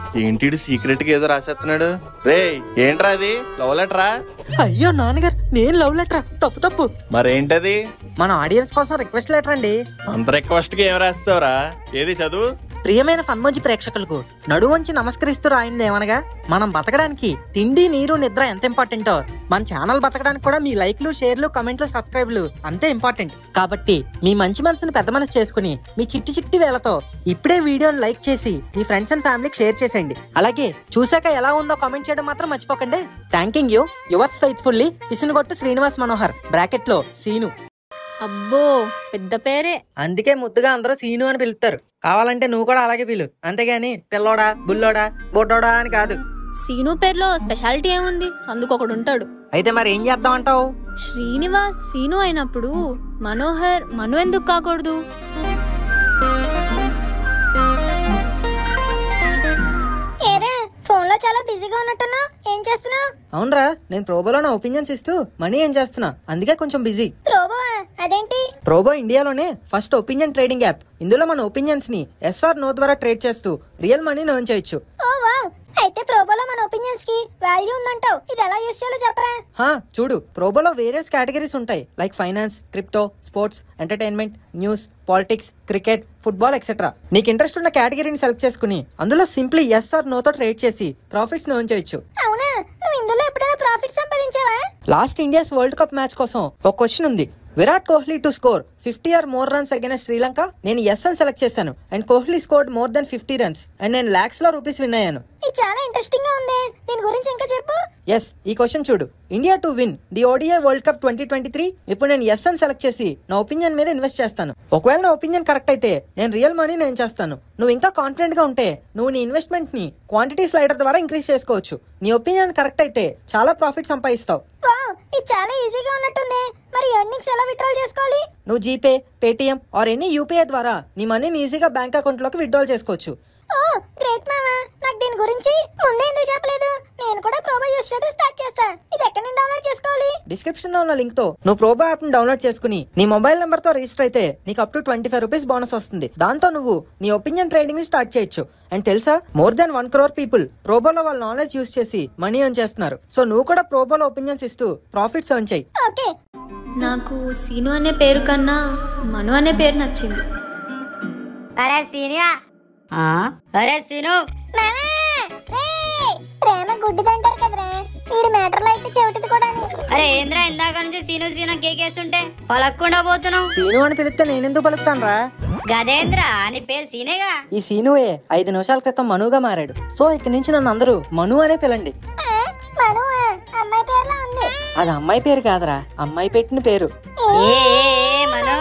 ఏంటి సీక్రెట్ గా ఏదో రాసేస్తున్నాడు రే ఏంట్రా అది లవ్ లెటరా అయ్యో నాన్నగారు నేను లవ్ లెటర్ తప్పు తప్పు మరేంటది మన ఆడియన్స్ కోసం రిక్వెస్ట్ లెటర్ అండి అంత రిక్వెస్ట్ గా ఏం రాస్తావురా ఏది చదువు ప్రియమైన సన్మంచి ప్రేక్షకులకు నడువంచి నమస్కరిస్తూ రాయింది ఏమనగా మనం బతకడానికి తిండి నీరు నిద్ర ఎంత ఇంపార్టెంటో మన ఛానల్ బతకడానికి కూడా మీ లైక్లు షేర్లు కమెంట్లు సబ్స్క్రైబ్లు అంతే ఇంపార్టెంట్ కాబట్టి మీ మంచి మనసును పెద్ద మనసు చేసుకుని మీ చిట్టి చిట్టి వేలతో ఇప్పుడే వీడియోని లైక్ చేసి మీ ఫ్రెండ్స్ అండ్ ఫ్యామిలీకి షేర్ చేసేయండి అలాగే చూసాక ఎలా ఉందో కామెంట్ చేయడం మాత్రం మర్చిపోకండి థ్యాంకింగ్ యూ యువర్స్ ఫెయిత్ఫుల్లీ పిసినగొట్టు శ్రీనివాస్ మనోహర్ బ్రాకెట్ లో సీను అబ్బో పెద్ద పేరే అందుకే ముద్దుగా అందరూ సీను అని పిలుస్తారు కావాలంటే నువ్వు కూడా అలాగే పిలు అంతేగాని పిల్లోడా బుల్లోడా బొడ్డోడా అని కాదు సీను పేరులో స్పెషాలిటీ ఏముంది సందుకు ఒకడు ఉంటాడు అయితే మరి ఏం చేద్దాం అంటావు శ్రీనివాస్ సీను అయినప్పుడు మనోహర్ మను ఎందుకు కాకూడదు ఏరా ఫోన్ లో చాలా బిజీగా ఉన్నట్టున్నావు ఏం చేస్తున్నావు అవునరా నేను ప్రోబోలో నా ఒపీనియన్స్ ఇస్తూ మనీ ఏం చేస్తున్నా అందుకే కొంచెం బిజీ ప్రోబో అదేంటి ప్రోబో ఇండియాలోనే ఫస్ట్ ఒపీనియన్ ట్రేడింగ్ యాప్ ఇందులో మన ఒపీనియన్స్ ని ఎస్ఆర్ నో ద్వారా ట్రేడ్ చేస్తూ రియల్ మనీని ఎర్న్ చేయొచ్చు ఓ వావ్ అయితే ప్రోబోలో మన ఒపీనియన్స్ కి వాల్యూ ఉందంటావు ఇది ఎలా యూస్ చేయాలో చెప్పరా హా చూడు ప్రోబోలో వేరియస్ కేటగిరీస్ ఉంటాయి like finance crypto sports entertainment news politics cricket football etcetera నీకు ఇంట్రెస్ట్ ఉన్న కేటగిరీని సెలెక్ట్ చేసుకుని అందులో సింప్లీ ఎస్ ఆర్ నోతో ట్రేడ్ చేసి ప్రాఫిట్స్ ని ఎర్న్ చేయొచ్చు అవునా నువ్వు ఇందులో ఎప్పుడైనా ప్రాఫిట్ సంపాదించావా last India's world cup match కోసం ఒక క్వశ్చన్ ఉంది Virat Kohli to score fifty or more runs against Sri Lanka నేను ఎస్ అని సెలెక్ట్ చేశాను and Kohli scored more than fifty runs and నేను లాక్స్ లో రూపీస్ విన్ అయ్యాను ఇది చాలా ఇంట్రెస్టింగ్ గా ఉంది దీని గురించి ఇంకా చెప్పు ఎస్ ఈ క్వశ్చన్ చూడు India to win the ODI world cup twenty twenty three ఇప్పుడు నేను ఎస్ అని సెలెక్ట్ చేసి నా ఒపీనియన్ మీద ఇన్వెస్ట్ చేస్తాను ఒకవేళ నా ఒపీనియన్ కరెక్ట్ అయితే నేను రియల్ మనీ నేను చేస్తాను నువ్వు ఇంకా కాన్ఫిడెంట్ గా ఉంటే నువ్వు నీ ఇన్వెస్ట్మెంట్ ని క్వాంటిటీ స్లైడర్ ద్వారా ఇంక్రీజ్ చేసుకోవచ్చు నీ ఒపీనియన్ కరెక్ట్ అయితే చాలా ప్రాఫిట్ సంపాదిస్తావు వావ్ ఇది చాలా ఈజీగా ఉన్నట్టుంది మరి ఎర్నింగ్స్ ఎలా విత్డ్రాల్ చేసుకోవాలి నువ్వు GPay Paytm or any UPI ద్వారా నీ మనీని ఈజీగా బ్యాంక్ అకౌంట్ లోకి విత్డ్రాల్ చేసుకోవచ్చు ఓ గ్రేట్ మామా నాకు దీని గురించి ముందే ఎందుకు చెప్పలేదు నేను కూడా ప్రోబో యూస్ చేయడం స్టార్ట్ చేస్తా ఇది ఎక్కడి నుంచి డౌన్లోడ్ చేసుకోవాలి డిస్క్రిప్షన్ లో ఉన్న లింక్ తో నువ్వు ప్రోబో యాప్ ని డౌన్లోడ్ చేసుకుని నీ మొబైల్ నెంబర్ తో రిజిస్టర్ అయితే నీకు up to twenty five rupees bonus వస్తుంది దాంతో నువ్వు నీ ఒపీనియన్ ట్రేడింగ్ ని స్టార్ట్ చేయొచ్చు అండ్ తెలుసా more than one crore people ప్రోబోలో వాళ్ళ నాలెడ్జ్ యూస్ చేసి మనీ ఎర్న్ చేస్తున్నారు సో నువ్వు కూడా ప్రోబోలో ఒపీనియన్స్ ఇస్తూ ప్రాఫిట్స్ ఎర్న్ చేయి ఓకే నాకు సీను అనే పేరు కన్నా మను అనే పేరు నచ్చింది అరే సీనియా అరే సీను మామా రే ప్రేమ గుడ్డిదంటారు కదరా వీడి మ్యాటర్లో అయితే చెవిటిది కూడా అరే ఏంద్ర ఇందాక నుంచి సీను సీను కేకేస్తుంటే పలక్కుండా పోతున్నావు సీను అని పిలిస్తే నేనెందుకు పలుకుతాను రా గదేంద్ర అని పేరు సీనేగా ఈ సీనువే ఐదు నిమిషాల క్రితం మనుగా మారాడు సో ఇక్కడి నుంచి నన్ను అందరూ మను అనే పిలండి మను అమ్మాయి పేర్లా ఉంది అది అమ్మాయి పేరు కాదురా అమ్మాయి పెట్టిన పేరు ఏ ఏ, ఏ, మనో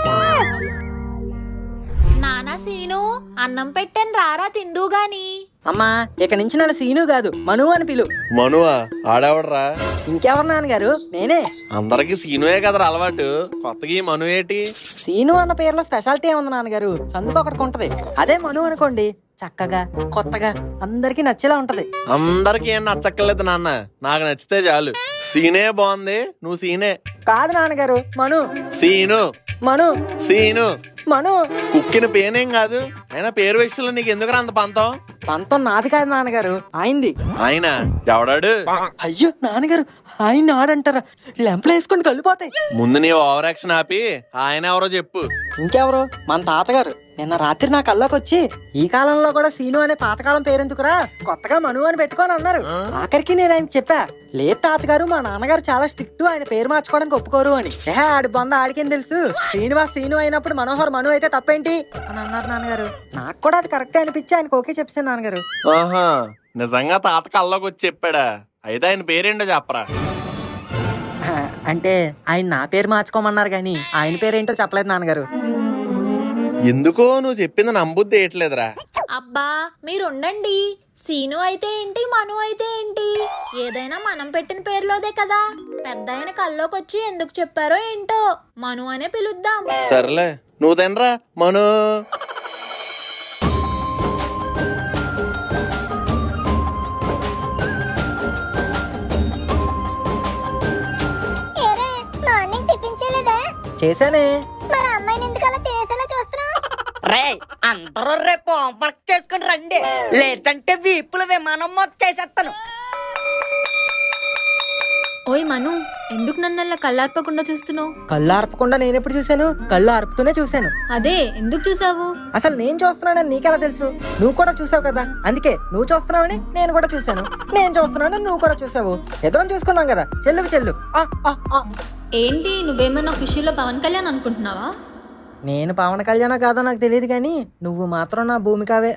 నానా సీను అన్నం పెట్టాను రారా తిందు గాని అమ్మా ఇక నుంచి నన్ను సీను కాదు మను అని పిలు మనువా ఆడేవడరా ఇంకెవరు నాన్నగారు నేనే అందరికి సీనుయే కదరా అలవాటు కొత్తగా ఈ మను ఏంటి సీను అన్న పేరులో స్పెషాలిటీ ఏముంది నాన్నగారు సందుకు ఒకటికి ఉంటది అదే మను అనుకోండి చక్కగా కొత్తగా అందరికి నచ్చేలా ఉంటది అందరికి ఏం నచ్చక్కర్లేదు నాన్న నాకు నచ్చితే చాలు సీనే బాగుంది నువ్వు సీనే కాదు నాన్నగారు మను సీను మను సీను మను కుక్కిన పేనేం కాదు అయినా పేరు విషయంలో నీకు ఎందుకు అంత పంతం పంతం నాది కాదు నాన్నగారు ఆయింది ఆయన ఎవడాడు అయ్యో నాన్నగారు ఆయన ఆడంటారా లెంపలు వేసుకొని కలిపోతాయి ముందు నీ ఓవర్ యాక్షన్ ఆపి ఆయన ఎవరో చెప్పు ఇంకెవరు మన తాతగారు నిన్న రాత్రి నా కల్లోకి వచ్చి ఈ కాలంలో కూడా సీను అనే పాతకాలం పేరెందుకురా కొత్తగా మను అని పెట్టుకొని అన్నారు ఆఖరికి నేను ఆయన చెప్పా లేదు తాతగారు మా నాన్నగారు చాలా స్ట్రిక్ట్ ఆయన పేరు మార్చుకోవడానికి ఒప్పుకోరు అని ఏహే ఆడి బొంద ఆడికేం తెలుసు శ్రీనివాస్ సీను అయినప్పుడు మనోహర్ మను అయితే తప్పేంటి అని అన్నారు నాన్నగారు నాకు కూడా అది కరెక్ట్ అనిపించి ఆయనకు ఓకే చెప్పాను నాన్నగారు ఆహా నిజంగా తాత కల్లోకి వచ్చి చెప్పాడా అయితే ఆయన పేరేంటో చెప్పరా ఆ, అంటే ఆయన నా పేరు మార్చుకోమన్నారు కానీ ఆయన పేరేంటో చెప్పలేదు నాన్నగారు ఎందుకో నువ్వు చెప్పింది నమ్ముద్ది ఏట్లేదురా అబ్బా మీరుండండి సీను అయితే ఏంటి మను అయితే ఏంటి ఏదైనా మనం పెట్టిన పేర్లోదే కదా పెద్ద ఆయన కల్లోకొచ్చి ఎందుకు చెప్పారో ఏంటో మను అనే పిలుద్దాం సర్లే నువ్వు తినరా మను ఏరే మార్నింగ్ టిఫిన్ చేయలేదా చేశానే మరి అమ్మాయిని ఎందుకు అలా తినేసేలా చూస్తున్నావు రే అందరూ రేపు హోంవర్క్ చేసుకుని రండి లేదంటే వీపుల విమానం మొత్తేసేస్తాను ఓయ్ మను ఎందుకు నన్ను అలా కళ్ళార్పకుండా చూస్తున్నావు కళ్ళు ఆర్పకుండా నేను ఎప్పుడు చూశాను కళ్ళు ఆర్పుతూనే చూశాను అదే ఎందుకు చూసావు అసలు నేను చూస్తున్నానని నీకెలా తెలుసు నువ్వు కూడా చూసావు కదా అందుకే నువ్వు చూస్తున్నావని నేను కూడా చూశాను నేను చూస్తున్నానని నువ్వు కూడా చూసావు ఇద్దరం చూసుకున్నాం కదా చెల్లుకు చెల్లు ఆ, ఆ, ఆ. ఏంటి నువ్వేమన్నా ఖుషీలో పవన్ కళ్యాణ్ అనుకుంటున్నావా నేను పవన్ కళ్యాణ్ కాదో నాకు తెలియదు కానీ నువ్వు మాత్రం నా భూమికావే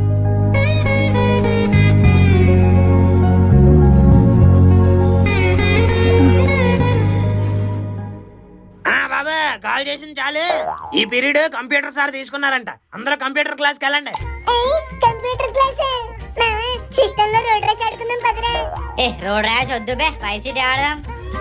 ఆ బాబా కాల్ చేసింది చాలు ఈ పీరియడ్ కంప్యూటర్ సార్ తీసుకున్నారంట అందరూ కంప్యూటర్ క్లాస్కి వెళ్ళండి ఏయ్, కంప్యూటర్ క్లాస్ సిస్టమ్ లో రోడ్ రేస్ ఆడుకుందాం పదరా ఏ రోడ్ ర్యాష్ వద్దు బే వైసీటీ ఆడదాం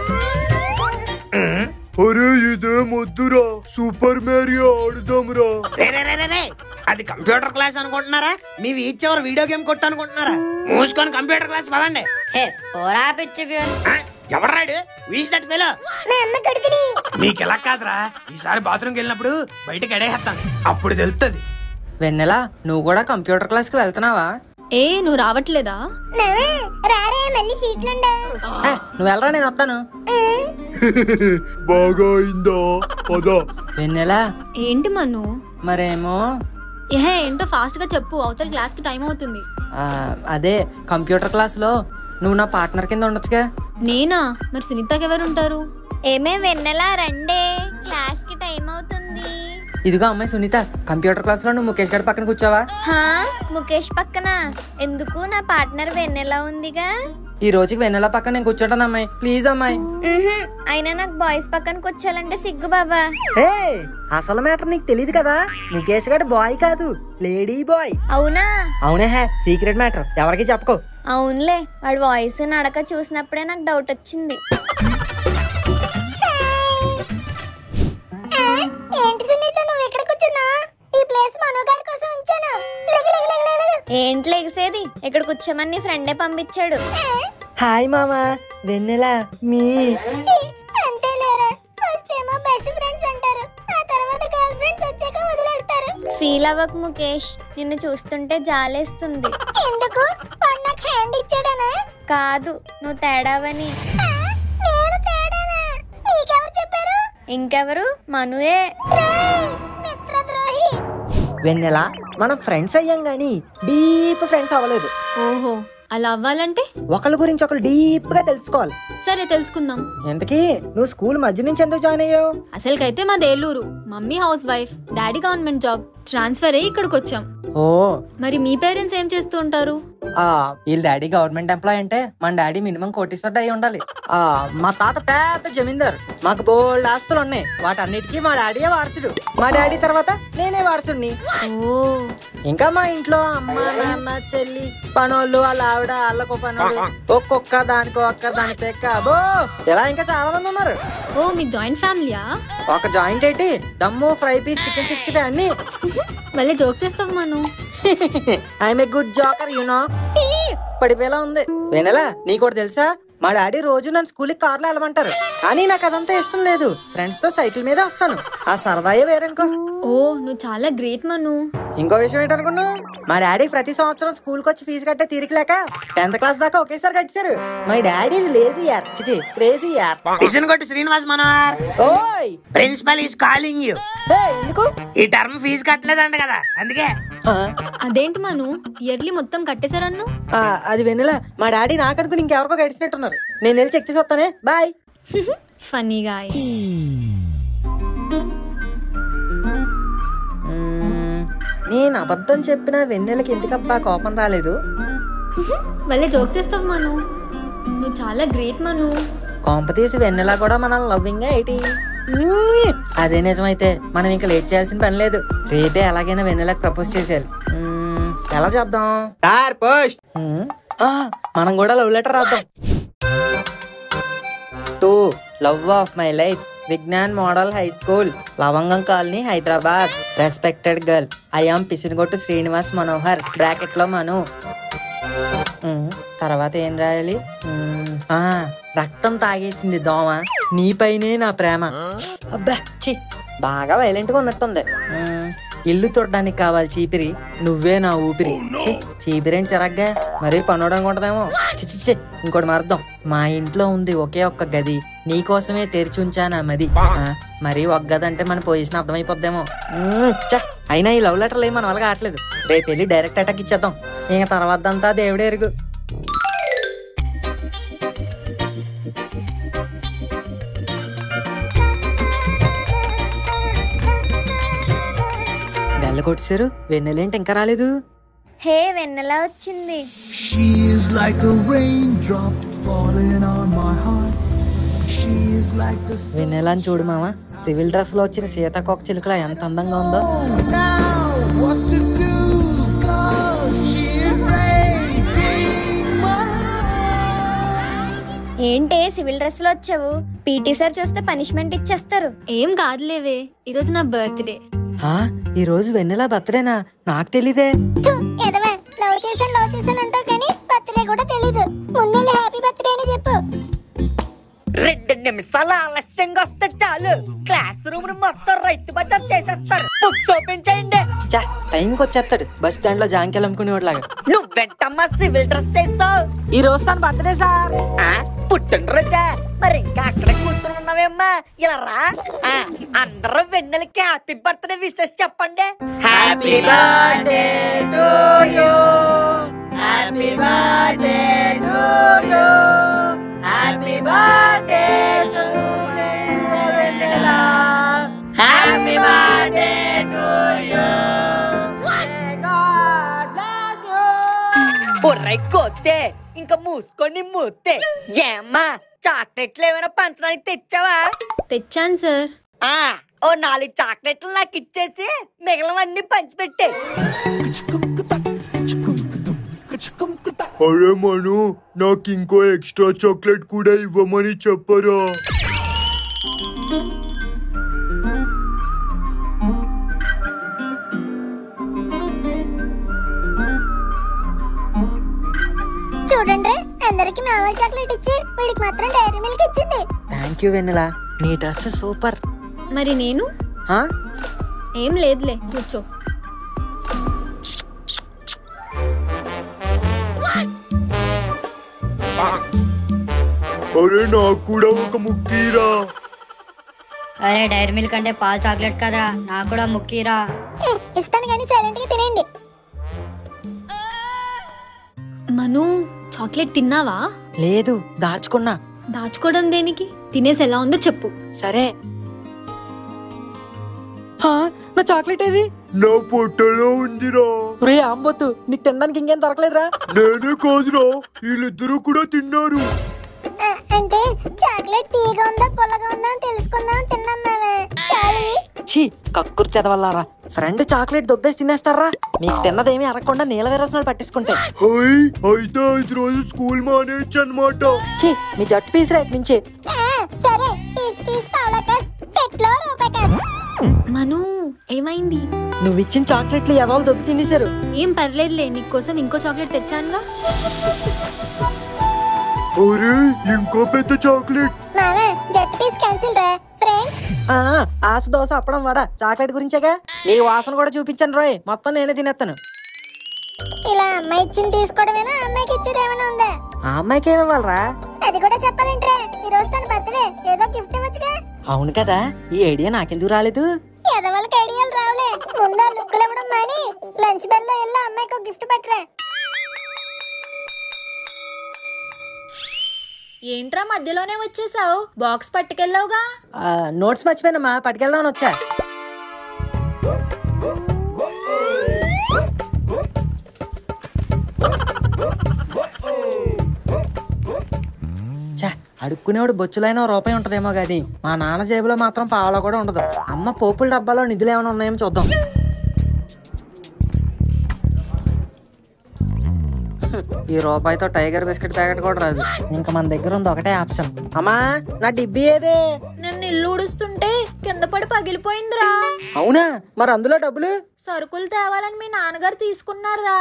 అరే ఇదే మొద్దురా సూపర్ మ్యారియో ఆడుదాంరా రే రే రే రే రే అది కంప్యూటర్ క్లాస్ అనుకుంటున్నారా మీ వీచ్ ఎవరు వీడియో గేమ్ కొట్టు అనుకుంటున్నారా మూసుకొని కంప్యూటర్ క్లాస్ పదండి హే పోరా పిచ్చి ప్యూర్ ఆ, ఎవడ్రాడు వీచ్ దట్ ఫెలో మా అమ్మ కొడుకుని నీకు ఎలా కాదురా ఈసారి బాత్రూమ్కి వెళ్ళినప్పుడు బయటకి ఎడేస్తాను అప్పుడు తెలుస్తుంది వెన్నెలా నువ్వు కూడా కంప్యూటర్ క్లాస్కి వెళ్తున్నావా ఏ నువ్వు రావట్లేదా నవ్వే రారా మళ్ళీ సీట్లుండవు ఏ, నువ్వు వెళ్ళరా నేను వస్తాను బాగా అయిందా పదా ఏంటి వెన్నెలా మను మరేమో ఏహే ఏంటో ఫాస్ట్ గా చెప్పు అవతల క్లాస్ కి టైం అవుతుంది ఆ, అదే కంప్యూటర్ క్లాస్లో నువ్వు నా పార్ట్నర్ కింద ఉండొచ్చుగా నేనా మరి సునీతకి ఎవరు ఉంటారు ఏమే వెన్నెలా రండే క్లాస్ కి టైం అవుతుంది ఇదిగో అమ్మాయి సునీత కంప్యూటర్ క్లాస్లో నువ్వు ముఖేష్ గారి పక్కన కూర్చోవా హా ముఖేష్ పక్కన ఎందుకు నా పార్ట్నర్ వెన్నెలా ఉందిగా ఈ రోజుకి వెన్నెల పక్కన నేను కూర్చుంటాను అమ్మాయి ప్లీజ్ అమ్మాయి ఉహుం, అయినా నాకు బాయ్స్ పక్కన కూర్చోాలంటే సిగ్గు బాబా హే అసలు మ్యాటర్ నీకు తెలియదు కదా ముఖేష్ గారు బాయ్ కాదు లేడీ బాయ్ అవునా అవునే హే సీక్రెట్ మ్యాటర్ ఎవరికి చెప్పుకో అవునులే వాడు వాయిస్ నడక చూసినప్పుడే నాకు డౌట్ వచ్చింది ఆ, ఏంటి సునీత నువ్వు ఎక్కడ కూర్చున్నా ఈ ప్లేస్ మనో గారి కోసం ఉంచాను లెగు, లెగు, లెగు, లెగు, లెగు. ఏంటి లెగిసేది ఇక్కడ కూర్చోమని నీ ఫ్రెండే పంపించాడు హాయ్ మామా వెన్నెల మీ ఛీ, అంతేలేరా ఫస్ట్ ఏమో బెస్ట్ ఫ్రెండ్స్ అంటారు ఆ తర్వాత గర్ల్ ఫ్రెండ్స్ వచ్చాక వదిలేస్తారు ఫీల్ అవ్వకు ముఖేష్ నిన్ను చూస్తుంటే జాలేస్తుంది ఎందుకు వాడు నాకు హ్యాండ్ ఇచ్చాడనా కాదు నువ్వు తేడావని ఆ, నేను తేడానా నీకెవరు చెప్పారు ఇంకెవరు మనుయే రేయ్, మిత్రద్రోహి వెన్నెల మనం ఫ్రెండ్స్ అయ్యాం గాని డీప్ ఫ్రెండ్స్ అవ్వలేదు ఓహో అలా అవ్వాలంటే ఒకరి గురించి ఒకరు డీప్ గా తెలుసుకోవాలి సరే తెలుసుకుందాం ఎంతకీ నువ్వు స్కూల్ మధ్య నుంచి ఎందుకు జాయిన్ అయ్యావు అసలుకైతే మా Eluru mummy housewife daddy government job transfer అయ్యి ఇక్కడికి వచ్చాం ఓ మరి మీ పేరెంట్స్ ఏం చేస్తూ ఉంటారు ఆ వీళ్ళ డాడీ గవర్నమెంట్ ఎంప్లాయ్ అంటే మన డాడీ మినిమం కోటీశ్వరుడు అయి ఉండాలి ఆ మా తాత పెద్ద జమీందార్ మాకు బోల్డ్ ఆస్తులు ఉన్నాయి వాటన్నిటికీ మా డాడీయే వారసుడు మా డాడీ తర్వాత నేనే వారసుడిని ఓ ఇంకా మా ఇంట్లో అమ్మ నాన్న చెల్లి పనోళ్ళు వాళ్ళ ఆవిడ వాళ్ళకు పనోళ్ళు ఒక్కొక్క దానికో ఒక్క దాని పెక్క అబో ఇలా ఇంకా చాలా మంది ఉన్నారు ఓ మీ జాయింట్ ఫ్యామిలీయా ఒక జాయింట్ ఏంటి దమ్ము fry piece chicken sixty five అన్ని మళ్ళీ జోక్స్ చేస్తావు Manu I'm a good joker you know పడిపోయేలా ఉంది వెనలా నీకు కూడా తెలుసా మా డాడీ రోజు నన్ను స్కూల్కి కార్లో వెళ్ళమంటారు కానీ నాకు అదంతా ఇష్టం లేదు ఫ్రెండ్స్ తో సైకిల్ మీద వస్తాను ఆ సరదాయే వేరనుకో ఓ నువ్వు చాలా గ్రేట్ మను ఇంకో విషయం ఏంటనుకున్నావు మా డాడీ ప్రతి సంవత్సరం స్కూల్ కి వచ్చి ఫీజు కట్టే తీరిక లేక టెన్త్ క్లాస్ దాకా ఒకేసారి కట్టారు మై డాడీ లేజీ యార్ చిచి క్రేజీ యార్ టిషన్ కొట్టి శ్రీనివాస్ మనోహర్ ఓయ్ ప్రిన్సిపల్ ఈస్ కాలింగ్ యూ ఏ ఎందుకు ఈ టర్మ్ ఫీజు కట్టలేదంట కదా అందుకే ఆ, అదేంటి మను ఇయర్లీ మొత్తం కట్టేశారన్ను ఆ, అది వెన్నెల మా డాడీ నాకనుకుని ఇంకెవరికో గడిచినట్టున్నారు నేను వెళ్ళి చెక్ చేసి వస్తానే బాయ్ ఫనీగా మ్మ్, నేను అబద్ధం చెప్పిన వెన్నెలకి ఎందుకబ్బా కోపం రాలేదు మళ్ళీ జోక్స్ చేస్తావు మను నువ్వు చాలా గ్రేట్ మను కొంప తీసి వెన్నెల కూడా మనం లవ్వింగ్ ఏంటి మ్మ్, అదే నిజమైతే మనం ఇంకా లేట్ చేయాల్సిన పని లేదు రేపే ఎలాగైనా వెన్నెలకు ప్రపోజ్ చేసేయాలి మ్మ్, ఎలా చేద్దాం స్టార్ పోస్ట్ మ్మ్, ఆ, మనం కూడా లవ్ లెటర్ రాద్దాం to love of my life Vignan model high school Lavangam colony Hyderabad respected girl I am పిసినగొట్టు శ్రీనివాస్ మనోహర్ బ్రాకెట్ లో మను మ్మ్, తర్వాత ఏం రాయాలి మ్మ్, ఆ, రక్తం తాగేసింది దోమ నీపైనే నా ప్రేమ అబ్బా ఛీ బాగా వైలెంట్ గా ఉన్నట్టుంది మ్మ్, ఇల్లు తొడడానికి కావాలి చీపిరి నువ్వే నా ఊపిరి ఛీ, చీపిరేంటి సిరగ్గా మరీ పనోడానికి ఉంటదేమో చిచి చి ఇంకోటి మర్థం మా ఇంట్లో ఉంది ఒకే ఒక్క గది నీకోసమే తెరిచి ఉంచానా మది ఆ, మరీ ఒక గది అంటే మన పొజిషన్ అర్థమైపోద్దేమో ఉమ్, చ్చ, అయినా ఈ లవ్ లెటర్లు ఏం మన వల్ల కావట్లేదు రేపు వెళ్ళి డైరెక్ట్ అటాక్ ఇచ్చేద్దాం ఇంక తర్వాత అంతా దేవుడే ఎరుగు బెల్ల కొట్టేశారు వెన్నెలేంటి ఇంకా రాలేదు హే వెన్నెలా వచ్చింది She is like a raindrop falling on my heart. She is like the వెన్నెలని చూడు మామ సివిల్ డ్రెస్ లో వచ్చిన సీతాకోక చిలుకల ఎంత అందంగా ఉందో now what to do? 'Cause she is making my ఏంటే సివిల్ డ్రెస్ లో వచ్చావు పీటీ సార్ చూస్తే పనిష్మెంట్ ఇచ్చేస్తారు ఏం కాదులేవే ఈరోజు నా బర్త్డే హా ఈ రోజు వెన్నెల బర్త్డేనా నాకు తెలీదే థు, ఎదవా లవ్ చేశాను లవ్ చేశాను అంటావు కానీ బర్త్డే కూడా తెలీదు ముందు హ్యాపీ బర్త్డే అని చెప్పు రెండు నిమిషాలు ఆలస్యంగా వస్తే చాలు క్లాస్ రూమ్ ను మొత్తం రైతు బజార్ చేసేస్తారు బుక్స్ ఓపెన్ చేయండి చా టైంకి వచ్చేస్తాడు బస్ స్టాండ్ లో జాంకెల్ అమ్ముకునేవాడులాగా నువ్వెంటమ్మా సివిల్ డ్రెస్ వేసావు ఈ రోజు తన బర్త్డే సార్ పుట్టినరోజా మరి ఇంకా అక్కడ కూర్చొని ఉన్నావేమ్మా ఇలా రా ఆ, అందరూ వెన్నెలకి హ్యాపీ బర్త్డే విషెస్ చెప్పండి happy birthday to you happy birthday to you happy birthday to happy birthday to you ఒర్రై కొత్తే ఇంకా మూసుకొని మూస్తే ఏమ్మా చాక్లెట్లు ఏమైనా పంచడానికి తెచ్చావా తెచ్చాను సార్ ఆ ఓ నాలుగు చాక్లెట్లు నాకు ఇచ్చేసి మిగిలినవన్నీ పంచిపెట్టే అరే మను నాకు ఇంకో ఎక్స్ట్రా చాక్లెట్ కూడా ఇవ్వమని చెప్పరా చూడండి అందరికి మామూలు చాక్లెట్ ఇచ్చి వీడికి మాత్రం డైరీ మిల్క్ ఇచ్చింది థ్యాంక్ యూ వెన్నెల నీ డ్రెస్ సూపర్ మరి నేను హా ఏం లేదులే కూర్చో అరే నాకు కూడా ఒక ముక్కీరా అరే డైరీ మిల్క్ అంటే పాల్ చాక్లెట్ కదరా నాకు కూడా ముక్కీరా ఏ, ఇస్తాను కానీ సైలెంట్ గా తినండి మను చాక్లెట్ తిన్నావా లేదు దాచుకున్నా దాచుకోవడం దేనికి తినేసి ఎలా ఉందో చెప్పు సరే హా, నా చాక్లెట్ ఏది నా పొట్టలో ఉందిరా రే ఆంబొత్తు నీకు తినడానికి ఇంకేం దొరకలేదురా నేనే కాదురా వీళ్ళిద్దరూ కూడా తిన్నారు ఆ, అంటే చాక్లెట్ తీయగా ఉందా పుల్లగా ఉందా అని తెలుసుకుందాం తిన్నాం మేమే చాలు ఛీ కక్కురు చదవాలారా ఫ్రెండ్ చాక్లెట్ దొబ్బేసి తినేస్తారా మీకు తిన్నదేమీ అరగకుండా నీళ్ళ వేరేసిన పట్టించుకుంటే హై అయితే ఐదు రోజులు స్కూల్ మానేయచ్చు అనమాట ఛీ మీ జట్టు పీస్ రేపు నుంచి ఆ, సరే పీస్ పీస్ పావులా కాస్ పెట్లో రూపాయి కాస్ మను ఏమైంది నువ్వు ఇచ్చిన చాక్లెట్లు ఎవరు దొబ్బి తినేశారు ఏం పర్లేదులే నీకోసం ఇంకో చాక్లెట్ తెచ్చానుగా అరే ఇంకో పెద్ద చాక్లెట్ మామా జట్టు పీస్ క్యాన్సిల్ రా ఫ్రెండ్స్ ఆ, ఆశ దోశ అప్పడం వాడా చాక్లెట్ గురించేగా నీ వాసన కూడా చూపించాను రోయ్ మొత్తం నేనే తినేస్తాను ఇలా అమ్మాయి ఇచ్చింది తీసుకోవడమేనా అమ్మాయికి ఇచ్చేది ఏమైనా ఉందా ఆ అమ్మాయికి ఏమి ఇవ్వాలరా అది కూడా చెప్పాలంటే ఈ రోజు తన బర్త్డే ఏదో గిఫ్ట్ ఇవ్వచ్చుగా అవును కదా ఈ ఐడియా నాకెందుకు రాలేదు ఎదవలకి ఐడియాలు రావులే ముందా లుక్కులు ఇవ్వడం మాని లంచ్ బెల్ లో వెళ్ళి అమ్మాయికి ఒక గిఫ్ట్ పెట్టరా ఏంట్రా మధ్యలోనే వచ్చేసావు బాక్స్ పట్టుకెళ్ళావుగా ఆ, నోట్స్ మర్చిపోయినమ్మా పట్టుకెళ్దామని వచ్చా ఛే, అడుక్కునేవాడు బొచ్చులైన ఓ రూపాయి ఉంటదేమో గాని మా నాన్న జేబులో మాత్రం పావలా కూడా ఉండదు అమ్మ పోపుల డబ్బాలో నిధులు ఏమైనా ఉన్నాయేమో చూద్దాం ఈ రూపాయితో టైగర్ బిస్కెట్ ప్యాకెట్ కూడా రాదు ఇంకా మన దగ్గర ఉంది ఒకటే ఆప్షన్ అమ్మా నా డిబ్బీ ఏదే నన్ను ఇల్లు ఊడుస్తుంటే కింద పడి పగిలిపోయిందిరా అవునా మరి అందులో డబ్బులు సరుకులు తేవాలని మీ నాన్నగారు తీసుకున్నారా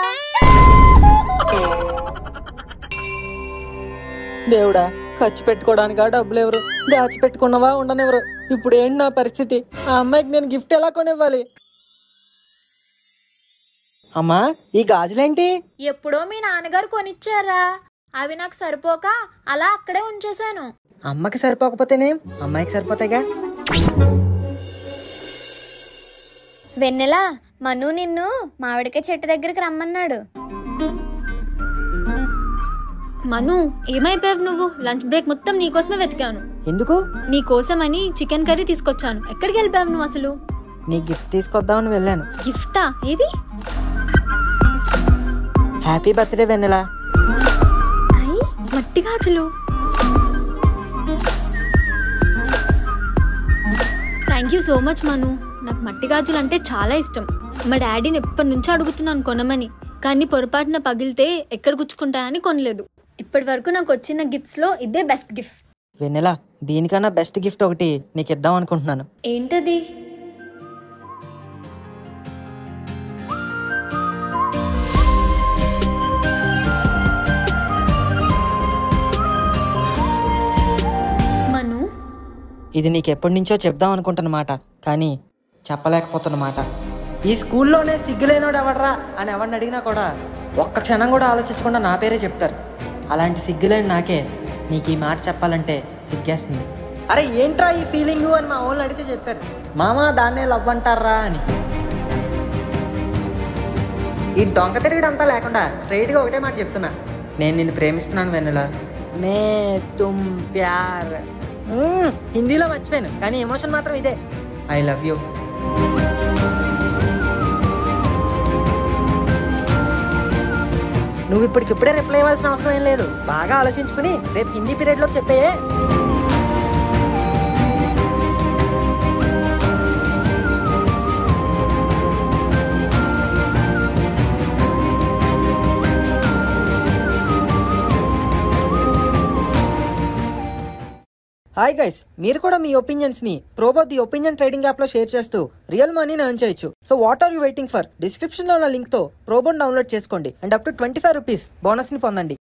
దేవుడా ఖర్చు పెట్టుకోవడానికా డబ్బులు ఎవరు దాచి పెట్టుకున్నవా ఉండనివ్వరు ఇప్పుడు ఏంటి నా పరిస్థితి ఆ అమ్మాయికి నేను గిఫ్ట్ ఎలా కొనివ్వాలి అమ్మా ఈ గాజులేంటి ఎప్పుడో మీ నాన్నగారు కొనిచ్చారా అవి నాకు సరిపోక అలా అక్కడే ఉంచేశాను అమ్మకి సరిపోకపోతేనేం అమ్మాయికి సరిపోతాయిగా వెన్నెల మను నిన్ను మామిడికాయ చెట్టు దగ్గరికి రమ్మన్నాడు మను ఏమైపోయావు నువ్వు లంచ్ బ్రేక్ మొత్తం నీకోసమే వెతికాను ఎందుకు నీ కోసమని చికెన్ కర్రీ తీసుకొచ్చాను ఎక్కడికి వెళ్ళిపోయావు నువ్వు అసలు నీ గిఫ్ట్ తీసుకొద్దామని వెళ్ళాను గిఫ్టా ఏది హ్యాపీ బర్త్డే వెన్నెలా అయ్యి మట్టి గాజులు thank you so much Manu నాకు మట్టి గాజులు అంటే చాలా ఇష్టం మా డాడీని ఎప్పటి నుంచో అడుగుతున్నాను కొనమని కానీ పొరపాటున పగిలితే ఎక్కడ గుచ్చుకుంటాయని కొనలేదు ఇప్పటి వరకు నాకు వచ్చిన గిఫ్ట్స్ లో ఇదే బెస్ట్ గిఫ్ట్ వెన్నెలా దీనికన్నా బెస్ట్ గిఫ్ట్ ఒకటి నీకు ఇద్దాం అనుకుంటున్నాను ఏంటది మను ఇది నీకు ఎప్పటి నుంచో చెప్దాం అనుకుంటున్నమాట కానీ చెప్పలేకపోతున్నమాట ఈ స్కూల్లోనే సిగ్గులేనోడు ఎవడరా అని ఎవరిని అడిగినా కూడా ఒక్క క్షణం కూడా ఆలోచించకుండా నా పేరే చెప్తారు అలాంటి సిగ్గులేని నాకే నీకు ఈ మాట చెప్పాలంటే సిగ్గేస్తుంది అరే ఏంట్రా ఈ ఫీలింగ్ అని మా వాళ్ళు అడిగితే చెప్పారు మామ దాన్నే లవ్ అంటారా అని ఈ డొంక తిరిగడంతా లేకుండా స్ట్రైట్గా ఒకటే మాట చెప్తున్నా నేను నిన్ను ప్రేమిస్తున్నాను వెన్నుల మే తుమ్ ప్యార్ మ్మ్, హిందీలో మర్చిపోయాను కానీ ఎమోషన్ మాత్రం ఇదే ఐ లవ్ యూ నువ్వు ఇప్పటికిప్పుడే రిప్లై ఇవ్వాల్సిన అవసరం ఏం లేదు బాగా ఆలోచించుకుని రేపు హిందీ పీరియడ్లో చెప్పేయే హాయ్ గైస్ మీరు కూడా మీ ఒపీనియన్స్ ని Probo the opinion trading app లో షేర్ చేస్తూ రియల్ మనీని ఎర్న్ చేయొచ్చు so what are you waiting for description లో ఉన్న లింక్ తో ప్రోబోన్ డౌన్లోడ్ చేసుకోండి and up to twenty five rupees bonus ని పొందండి